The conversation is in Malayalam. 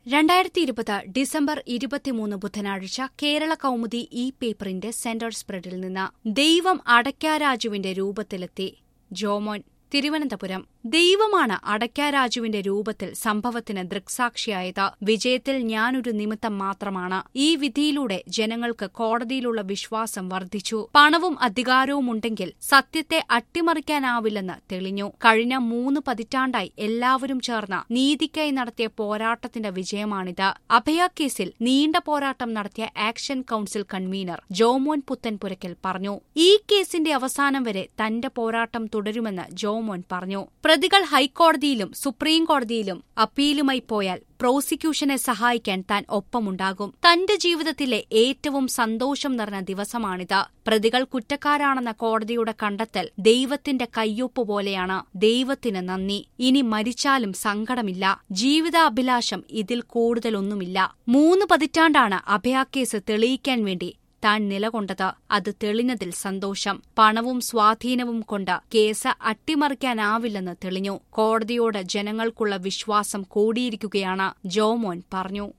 രണ്ടായിരത്തി ഇരുപത് ഡിസംബർ ഇരുപത്തിമൂന്ന് ബുധനാഴ്ച കേരള കൗമുദി ഇ പേപ്പറിന്റെ സെന്റർ സ്പ്രെഡിൽ നിന്ന് ദൈവം അടയ്ക്കാരാജുവിന്റെ രൂപത്തിലെത്തി ജോമോൻ തിരുവനന്തപുരം ദൈവമാണ് അടയ്ക്കാരാജുവിന്റെ രൂപത്തിൽ സംഭവത്തിന് ദൃക്സാക്ഷിയായത് വിജയത്തിൽ ഞാനൊരു നിമിത്തം മാത്രമാണ് ഈ വിധിയിലൂടെ ജനങ്ങൾക്ക് കോടതിയിലുള്ള വിശ്വാസം വർദ്ധിച്ചു പണവും അധികാരവും ഉണ്ടെങ്കിൽ സത്യത്തെ അട്ടിമറിക്കാനാവില്ലെന്ന് തെളിഞ്ഞു കഴിഞ്ഞ മൂന്ന് പതിറ്റാണ്ടായി എല്ലാവരും ചേർന്ന് നീതിക്കായി നടത്തിയ പോരാട്ടത്തിന്റെ വിജയമാണിത് അഭയ കേസിൽ നീണ്ട പോരാട്ടം നടത്തിയ action council convenor Jomon Puthenpurackal പറഞ്ഞു ഈ കേസിന്റെ അവസാനം വരെ തന്റെ പോരാട്ടം തുടരുമെന്ന് ജോമോൻ പറഞ്ഞു പ്രതികൾ ഹൈക്കോടതിയിലും സുപ്രീം കോടതിയിലും അപ്പീലുമായി പോയാൽ പ്രോസിക്യൂഷനെ സഹായിക്കാൻ താൻ ഒപ്പമുണ്ടാകും തന്റെ ജീവിതത്തിലെ ഏറ്റവും സന്തോഷം നിറഞ്ഞ ദിവസമാണിത് പ്രതികൾ കുറ്റക്കാരാണെന്ന കോടതിയുടെ കണ്ടെത്തൽ ദൈവത്തിന്റെ കയ്യൊപ്പ് പോലെയാണ് ദൈവത്തിന് നന്ദി ഇനി മരിച്ചാലും സങ്കടമില്ല ജീവിതാഭിലാഷം ഇതിൽ കൂടുതലൊന്നുമില്ല മൂന്ന് പതിറ്റാണ്ടാണ് അഭയാക്കേസ് തെളിയിക്കാൻ വേണ്ടി താൻ നിലകൊണ്ടത് അത് തെളിഞ്ഞതിൽ സന്തോഷം പണവും സ്വാധീനവും കൊണ്ട് കേസ് അട്ടിമറിക്കാനാവില്ലെന്ന് തെളിഞ്ഞു കോടതിയോട് ജനങ്ങൾക്കുള്ള വിശ്വാസം കൂടിയിരിക്കുകയാണ് ജോമോൻ പറഞ്ഞു